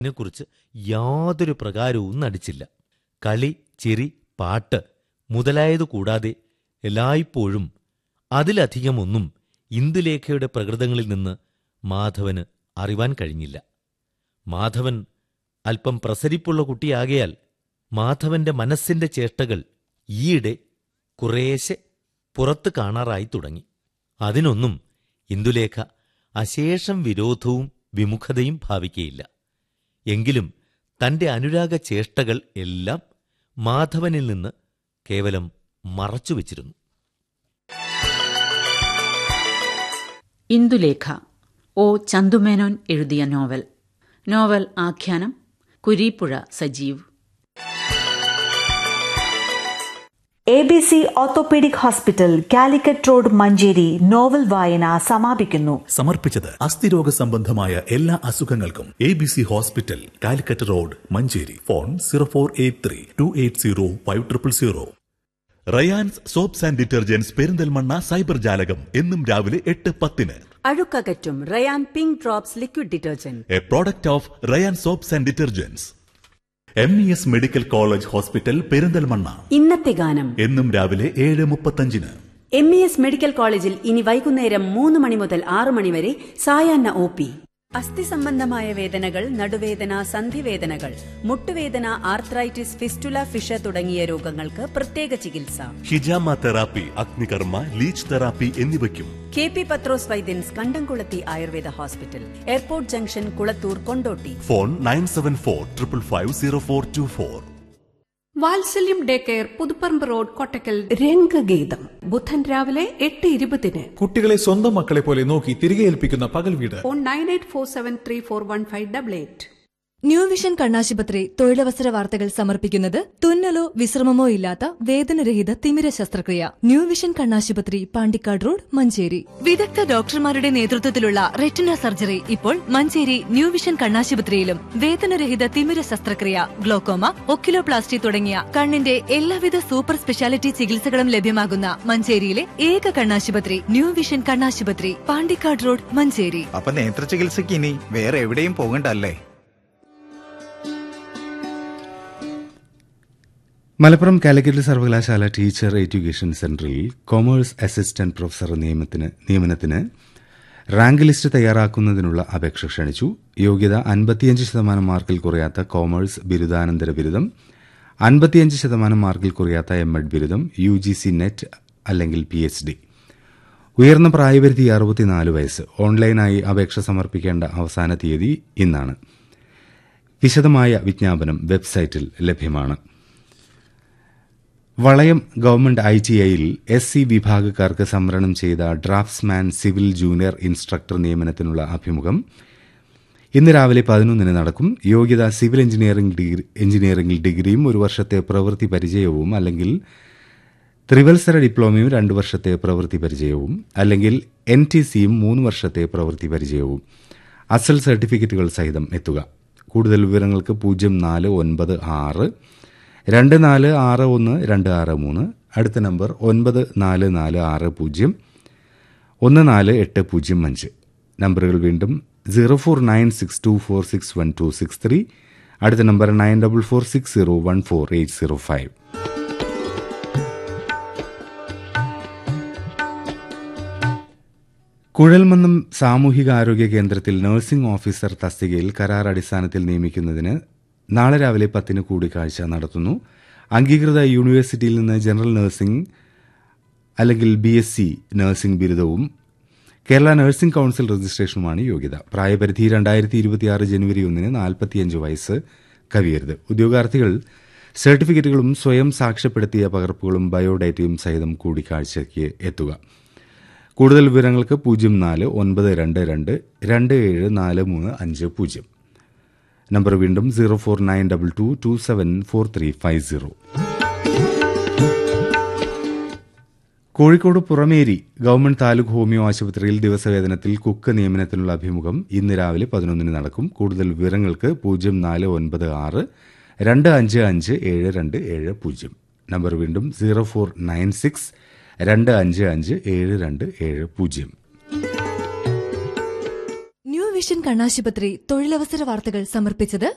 അതിനെക്കുറിച്ച് യാതൊരു പ്രകാരവും നടിച്ചില്ല കളി ചിരി പാട്ട് മുതലായതു കൂടാതെ എല്ലായ്പ്പോഴും അതിലധികമൊന്നും ഇന്ദുലേഖയുടെ പ്രകൃതങ്ങളിൽ നിന്ന് മാധവന് അറിവാൻ കഴിഞ്ഞില്ല മാധവൻ അല്പം പ്രസരിപ്പുള്ള കുട്ടിയാകയാൽ മാധവന്റെ മനസ്സിന്റെ ചേഷ്ടകൾ ഈയിടെ കുറേശ്ശെ പുറത്ത് കാണാറായി തുടങ്ങി അതിനൊന്നും ഇന്ദുലേഖ അശേഷം വിരോധവും വിമുഖതയും ഭാവിക്കയില്ല എങ്കിലും തന്റെ അനുരാഗ ചേഷ്ടകൾ എല്ലാം മാധവനിൽ നിന്ന് കേവലം മറച്ചുവെച്ചിരുന്നു ഇന്ദുലേഖ ഒ ചന്തുമേനോൻ എഴുതിയ നോവൽ നോവൽ ആഖ്യാനം Kureepuzha Sajeev A B C orthopaedic hospital Calicut road Manjeri novel വായന സമാപിക്കുന്നു സമർപ്പിച്ചത് അസ്ഥിരോഗ സംബന്ധമായ എല്ലാ അസുഖങ്ങൾക്കും A B C hospital Calicut road Manjeri phone zero four eight three two eight zero five triple zero Rayan's soaps and detergents Perinthalmanna cyber ജാലകം എന്നും രാവിലെ എട്ട് പത്തിന് അഴുക്കകറ്റും Rayan pink drops liquid detergent a product of Rayan soaps and detergents M E S medical college hospital Perinthalmanna ഇന്നത്തെ ഗാനം എന്നും രാവിലെ ഏഴ് മുപ്പത്തഞ്ചിന് എം ഇ എസ് മെഡിക്കൽ കോളേജിൽ ഇനി വൈകുന്നേരം മൂന്ന് മണി മുതൽ ആറ് മണി വരെ സായാഹ്ന ഒ പി അസ്ഥി സംബന്ധമായ വേദനകൾ നടുവേദന സന്ധിവേദനകൾ മുട്ടുവേദന ആർത്രൈറ്റിസ് ഫിസ്റ്റുല ഫിഷ തുടങ്ങിയ രോഗങ്ങൾക്ക് പ്രത്യേക ചികിത്സ ഹിജാമ തെറാപ്പി അഗ്നികർമ്മ ലീച്ച് തെറാപ്പി എന്നിവയ്ക്കും K P Pathros Vaidyans Kandamkulathi Ayurveda hospital airport junction Kulathur Kondotty phone nine seven four triple five zero four two four Vatsalyam day care Puthuparamb road Kottakkal Rangageetham ബുധൻ രാവിലെ എട്ട് ഇരുപതിന് കുട്ടികളെ സ്വന്തം മക്കളെ പോലെ നോക്കി തിരികെ ഏൽപ്പിക്കുന്ന പകൽ വീട് phone nine eight four seven three four one five double eight new vision കണ്ണാശുപത്രി തൊഴിലവസര വാർത്തകൾ സമർപ്പിക്കുന്നത് തുന്നലോ വിശ്രമമോ ഇല്ലാത്ത വേദനരഹിത തിമിര ശസ്ത്രക്രിയ ന്യൂ വിഷൻ കണ്ണാശുപത്രി പാണ്ടിക്കാട് റോഡ് മഞ്ചേരി വിദഗ്ധ ഡോക്ടർമാരുടെ നേതൃത്വത്തിലുള്ള റെറ്റിന സർജറി ഇപ്പോൾ മഞ്ചേരി ന്യൂ വിഷൻ കണ്ണാശുപത്രിയിലും വേദനരഹിത തിമിര ശസ്ത്രക്രിയ ഗ്ലോക്കോമ ഒക്കിലോപ്ലാസ്റ്റി തുടങ്ങിയ കണ്ണിന്റെ എല്ലാവിധ സൂപ്പർ സ്പെഷ്യാലിറ്റി ചികിത്സകളും ലഭ്യമാകുന്ന മഞ്ചേരിയിലെ ഏക കണ്ണാശുപത്രി ന്യൂ വിഷൻ കണ്ണാശുപത്രി പാണ്ടിക്കാട് റോഡ് മഞ്ചേരി അപ്പൊ നേത്ര ചികിത്സയ്ക്ക് ഇനി വേറെ എവിടെയും പോകണ്ടല്ലേ മലപ്പുറം കാലിക്കറ്റ് സർവകലാശാല ടീച്ചർ എഡ്യൂക്കേഷൻ സെന്ററിൽ കൊമേഴ്സ് അസിസ്റ്റന്റ് പ്രൊഫസർ നിയമനത്തിന് നിയമനത്തിന് റാങ്ക് ലിസ്റ്റ് തയ്യാറാക്കുന്നതിനുള്ള അപേക്ഷ ക്ഷണിച്ചു യോഗ്യത അൻപത്തിയഞ്ച് ശതമാനം മാർക്കിൽ കുറയാത്ത കോമേഴ്സ് ബിരുദാനന്തര ബിരുദം അൻപത്തിയഞ്ച് ശതമാനം മാർക്കിൽ കുറയാത്ത എം എഡ് ബിരുദം യു ജി സി നെറ്റ് അല്ലെങ്കിൽ പി എച്ച് ഡി ഉയർന്ന പ്രായപരിധി അറുപത്തിനാല് വയസ്സ് ഓൺലൈനായി അപേക്ഷ സമർപ്പിക്കേണ്ട അവസാന തീയതി ഇന്നാണ് വിശദമായ വിജ്ഞാപനം വെബ്സൈറ്റിൽ ലഭ്യമാണ് വളയം ഗവൺമെന്റ് ഐ ടി ഐയിൽ എസ് സി വിഭാഗക്കാർക്ക് സംവരണം ചെയ്ത ഡ്രാഫ്റ്റ്സ്മാൻ സിവിൽ ജൂനിയർ ഇൻസ്ട്രക്ടർ നിയമനത്തിനുള്ള അഭിമുഖം ഇന്ന് രാവിലെ പതിനൊന്നിന് നടക്കും യോഗ്യത സിവിൽ എഞ്ചിനീയറിംഗ് ഡിഗ്രി എഞ്ചിനീയറിംഗിൽ ഡിഗ്രിയും ഒരു വർഷത്തെ പ്രവൃത്തി പരിചയവും അല്ലെങ്കിൽ ത്രിവത്സര ഡിപ്ലോമയും രണ്ട് വർഷത്തെ പ്രവൃത്തി പരിചയവും അല്ലെങ്കിൽ എൻ ടി സിയും മൂന്ന് വർഷത്തെ പ്രവൃത്തി പരിചയവും അസൽ സർട്ടിഫിക്കറ്റുകൾ സഹിതം എത്തുക കൂടുതൽ വിവരങ്ങൾക്ക് പൂജ്യം നാല് ഒൻപത് ആറ് രണ്ട് നാല് ആറ് ഒന്ന് രണ്ട് ആറ് മൂന്ന് അടുത്ത നമ്പർ ഒൻപത് നാല് നാല് ആറ് പൂജ്യം ഒന്ന് നാല് എട്ട് പൂജ്യം അഞ്ച് നമ്പറുകൾ വീണ്ടും zero four nine six two four six one two six three അടുത്ത number nine double four six zero one four eight zero five Kuzhalmannam സാമൂഹികാരോഗ്യ കേന്ദ്രത്തിൽ നഴ്സിംഗ് ഓഫീസർ തസ്തികയിൽ കരാർ അടിസ്ഥാനത്തിൽ നിയമിക്കുന്നതിന് നാളെ രാവിലെ പത്തിന് കൂടിക്കാഴ്ച നടത്തുന്നു അംഗീകൃത യൂണിവേഴ്സിറ്റിയിൽ നിന്ന് ജനറൽ നഴ്സിംഗ് അല്ലെങ്കിൽ ബി എസ് സി നഴ്സിംഗ് ബിരുദവും കേരള നഴ്സിംഗ് കൌൺസിൽ രജിസ്ട്രേഷനുമാണ് യോഗ്യത പ്രായപരിധി രണ്ടായിരത്തി ഇരുപത്തിയാറ് ജനുവരി ഒന്നിന് നാൽപ്പത്തിയഞ്ച് വയസ്സ് കവിയരുത് ഉദ്യോഗാർത്ഥികൾ സർട്ടിഫിക്കറ്റുകളും സ്വയം സാക്ഷ്യപ്പെടുത്തിയ പകർപ്പുകളും ബയോഡേറ്റയും സഹിതം കൂടിക്കാഴ്ചയ്ക്ക് എത്തുക കൂടുതൽ വിവരങ്ങൾക്ക് പൂജ്യം നാല് ഒൻപത് രണ്ട് രണ്ട് രണ്ട് ഏഴ് നാല് മൂന്ന് അഞ്ച് പൂജ്യം നമ്പർ വീണ്ടും zero four nine double two two seven four three five zero Kozhikode Purameri government taluk homeo ആശുപത്രിയിൽ ദിവസവേതനത്തിൽ കുക്ക് നിയമനത്തിനുള്ള അഭിമുഖം ഇന്ന് രാവിലെ പതിനൊന്നിന് നടക്കും കൂടുതൽ വിവരങ്ങൾക്ക് പൂജ്യം നാല് ഒൻപത് ആറ് രണ്ട് അഞ്ച് അഞ്ച് ഏഴ് രണ്ട് ഏഴ് പൂജ്യം നമ്പർ വീണ്ടും സീറോ ഫോർ നയൻ സിക്സ് രണ്ട് അഞ്ച് അഞ്ച് ഏഴ് രണ്ട് ഏഴ് പൂജ്യം ന്യൂ വിഷൻ കണ്ണാശുപത്രി തൊഴിലവസര വാർത്തകൾ സമർപ്പിച്ചത്